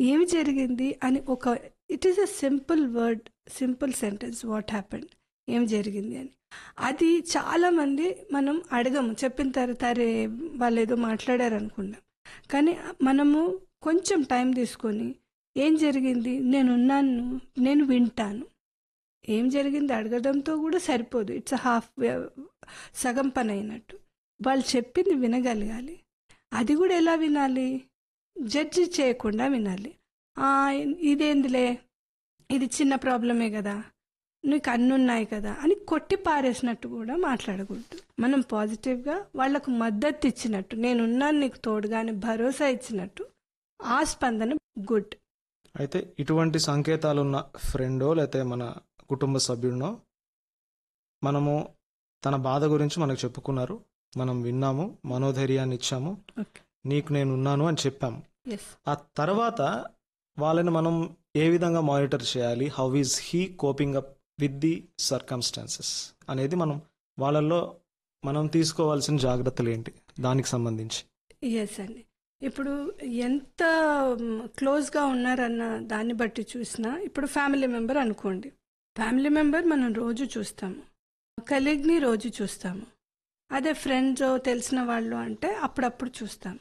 ఏమి జరిగింది అని ఒక it is a simple word simple sentence what happened ఏం జరిగింది అని అది చాలా మంది మనం అడగము చెప్పిన తర్వాత అరే వాళ్ళు ఏదో మాట్లాడారు అనుకున్నాం కానీ మనము కొంచెం టైం తీసుకొని ఏం జరిగింది నేనున్నాను నేను వింటాను ఏం జరిగింది అడగడంతో కూడా సరిపోదు ఇట్స్ హాఫ్ సగం పని అయినట్టు వాళ్ళు చెప్పింది వినగలగాలి అది కూడా ఎలా వినాలి జడ్జి చేయకుండా వినాలి "ఆ, ఇదేందిలే ఇది చిన్న ప్రాబ్లమే కదా నీకు అన్ని ఉన్నాయి కదా అని కొట్టి పారేసినట్టు కూడా మాట్లాడకూడదు మనం పాజిటివ్గా వాళ్ళకు మద్దతు ఇచ్చినట్టు నేనున్నాను నీకు తోడుగా అని భరోసా ఇచ్చినట్టు ఆ స్పందన గుడ్ అయితే ఇటువంటి సంకేతాలు ఉన్న ఫ్రెండో లేకపోతే మన కుటుంబ సభ్యుడినో మనము తన బాధ గురించి మనకు చెప్పుకున్నారు మనం విన్నాము మనోధైర్యాన్ని ఇచ్చాము ఓకే నీకు నేను ఉన్నాను అని చెప్పాము ఎస్ ఆ తర్వాత వాళ్ళని మనం ఏ విధంగా మానిటర్ చేయాలి how is he coping up with the circumstances అనేది మనం వాళ్ళల్లో మనం తీసుకోవాల్సిన జాగ్రత్తలు ఏంటి దానికి సంబంధించి ఎస్ అండి ఇప్పుడు ఎంత క్లోజ్గా ఉన్నారన్న దాన్ని బట్టి చూసినా ఇప్పుడు ఫ్యామిలీ మెంబర్ అనుకోండి ఫ్యామిలీ మెంబర్ మనం రోజు చూస్తాము కలీగ్ని రోజు చూస్తాము అదే ఫ్రెండ్స్ తెలిసిన వాళ్ళు అంటే అప్పుడప్పుడు చూస్తాము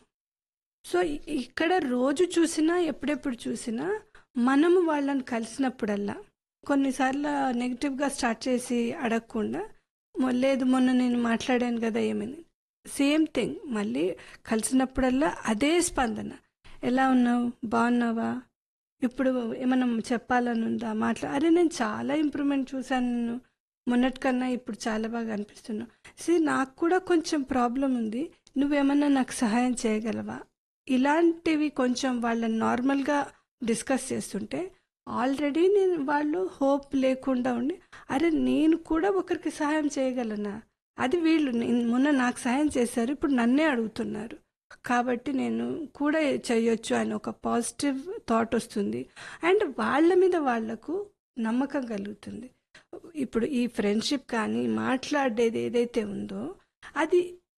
సో ఇ- ఇక్కడ రోజు చూసినా ఎప్పుడెప్పుడు చూసినా మనము వాళ్ళని కలిసినప్పుడల్లా కొన్నిసార్లు నెగిటివ్గా స్టార్ట్ చేసి అడగకుండా "మొ- లేదు మొన్న నేను మాట్లాడాను కదా ఏమని సేమ్ థింగ్ మళ్ళీ కలిసినప్పుడల్లా అదే స్పందన ఎలా ఉన్నావు బాగున్నావా ఇప్పుడు ఏమన్నా చెప్పాలని ఉందా మాట్లా అరే నేను చాలా ఇంప్రూవ్మెంట్ చూశాను నిన్ను. మొన్నటికన్నా ఇప్పుడు చాలా బాగా అనిపిస్తున్నావు సి నాకు కూడా కొంచెం ప్రాబ్లం ఉంది నువ్వేమన్నా నాకు సహాయం చేయగలవా ఇలాంటివి కొంచెం వాళ్ళని నార్మల్గా డిస్కస్ చేస్తుంటే ఆల్రెడీ నేను వాళ్ళు హోప్ లేకుండా ఉండి అరే నేను కూడా ఒకరికి సహాయం చేయగలనా అది వీళ్ళు నేను- మొన్న నాకు సహాయం చేశారు ఇప్పుడు నన్నే అడుగుతున్నారు కాబట్టి నేను కూడా చేయొచ్చు అని ఒక పాజిటివ్ థాట్ వస్తుంది అండ్ వాళ్ళ మీద వాళ్లకు నమ్మకం కలుగుతుంది ఇప్పుడు ఈ ఫ్రెండ్షిప్ కానీ మాట్లాడేది ఏదైతే ఉందో అది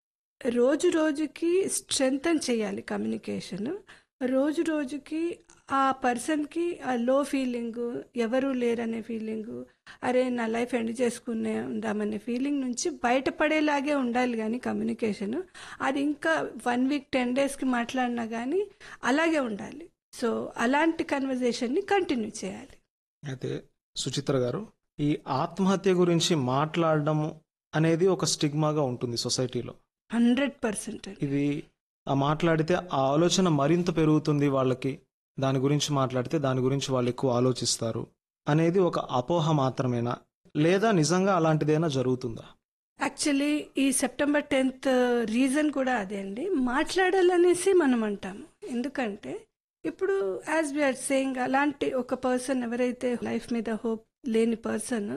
రోజు రోజుకి స్ట్రెంగ్తన్ చేయాలి కమ్యూనికేషన్ రోజు రోజుకి ఆ పర్సన్కి ఆ లో ఫీలింగ్ ఎవరు లేరనే ఫీలింగు అరే నా లైఫ్ ఎండ్ చేసుకునే ఉందామనే ఫీలింగ్ నుంచి బయటపడేలాగే ఉండాలి కానీ కమ్యూనికేషన్ అది ఇంకా వన్ వీక్ టెన్ డేస్కి మాట్లాడినా కానీ అలాగే ఉండాలి సో అలాంటి కన్వర్జేషన్ని కంటిన్యూ చేయాలి అయితే సుచిత్ర గారు ఈ ఆత్మహత్య గురించి మాట్లాడడం అనేది ఒక స్టిగ్మాగా ఉంటుంది సొసైటీలో హండ్రెడ్ పర్సెంట్ ఇది ఆ మాట్లాడితే ఆ ఆలోచన మరింత పెరుగుతుంది వాళ్ళకి దాని గురించి మాట్లాడితే దాని గురించి వాళ్ళు ఎక్కువ ఆలోచిస్తారు అనేది ఒక అపోహ మాత్రమేనా లేదా నిజంగా అలాంటిదేనా జరుగుతుందా యాక్చువల్లీ ఈ సెప్టెంబర్ టెన్త్ రీజన్ కూడా అదే అండి మాట్లాడాలనేసి మనం అంటాము ఎందుకంటే ఇప్పుడు యాజ్ వీఆర్ సేయింగ్ అలాంటి ఒక పర్సన్ ఎవరైతే లైఫ్ మీద హోప్ లేని పర్సన్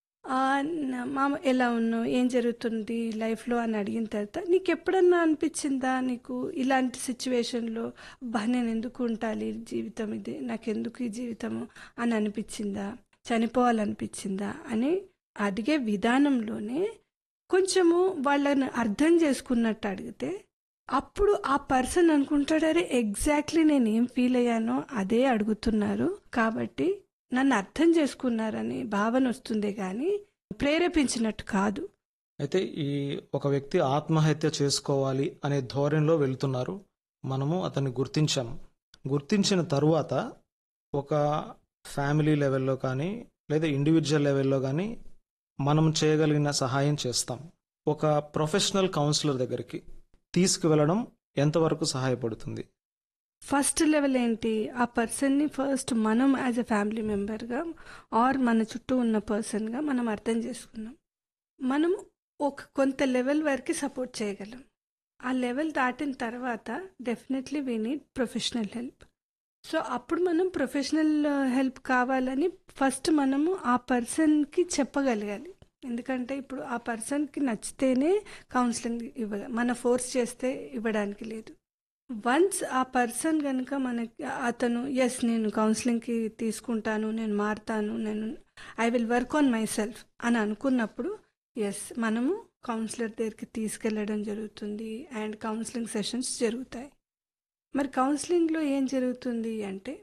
మామ ఎలా ఉన్నావు ఏం జరుగుతుంది లైఫ్లో అని అడిగిన తర్వాత నీకు ఎప్పుడన్నా అనిపించిందా నీకు ఇలాంటి సిచ్యువేషన్లో బా నేను ఎందుకు ఉండాలి జీవితం ఇది నాకెందుకు ఈ జీవితము అని అనిపించిందా చనిపోవాలనిపించిందా అని అడిగే విధానంలోనే కొంచెము వాళ్ళని అర్థం చేసుకున్నట్టు అడిగితే అప్పుడు ఆ పర్సన్ అనుకుంటాడు అరే ఎగ్జాక్ట్లీ నేను ఏం ఫీల్ అయ్యానో అదే అడుగుతున్నారు కాబట్టి నన్ను అర్థం చేసుకున్నారని భావన వస్తుంది కానీ ప్రేరేపించినట్టు కాదు అయితే ఈ ఒక వ్యక్తి ఆత్మహత్య చేసుకోవాలి అనే ధోరణిలో వెళ్తున్నారు మనము అతన్ని గుర్తించాము గుర్తించిన తరువాత ఒక ఫ్యామిలీ లెవెల్లో కానీ లేదా ఇండివిజువల్ లెవెల్లో కానీ మనం చేయగలిగిన సహాయం చేస్తాం ఒక ప్రొఫెషనల్ కౌన్సిలర్ దగ్గరికి తీసుకువెళ్ళడం ఎంతవరకు సహాయపడుతుంది ఫస్ట్ లెవెల్ ఏంటి ఆ పర్సన్ని ఫస్ట్ మనం యాజ్ ఎ ఫ్యామిలీ మెంబర్గా ఆర్ మన చుట్టూ ఉన్న పర్సన్గా మనం అర్థం చేసుకున్నాం మనం ఒక కొంత లెవెల్ వరకు సపోర్ట్ చేయగలం ఆ లెవెల్ దాటిన తర్వాత definitely we need professional help so అప్పుడు మనం ప్రొఫెషనల్ హెల్ప్ కావాలని ఫస్ట్ మనము ఆ పర్సన్కి చెప్పగలగాలి ఎందుకంటే ఇప్పుడు ఆ పర్సన్కి నచ్చితేనే కౌన్సిలింగ్ ఇవ్వ మన ఫోర్స్ చేస్తే ఇవ్వడానికి లేదు వన్స్ ఆ పర్సన్ కనుక మనకి అతను ఎస్ నేను కౌన్సిలింగ్కి తీసుకుంటాను నేను మారుతాను నేను I will work on myself అని అనుకున్నప్పుడు ఎస్ మనము కౌన్సిలర్ దగ్గరికి తీసుకెళ్ళడం జరుగుతుంది అండ్ కౌన్సిలింగ్ సెషన్స్ జరుగుతాయి మరి కౌన్సిలింగ్లో ఏం జరుగుతుంది అంటే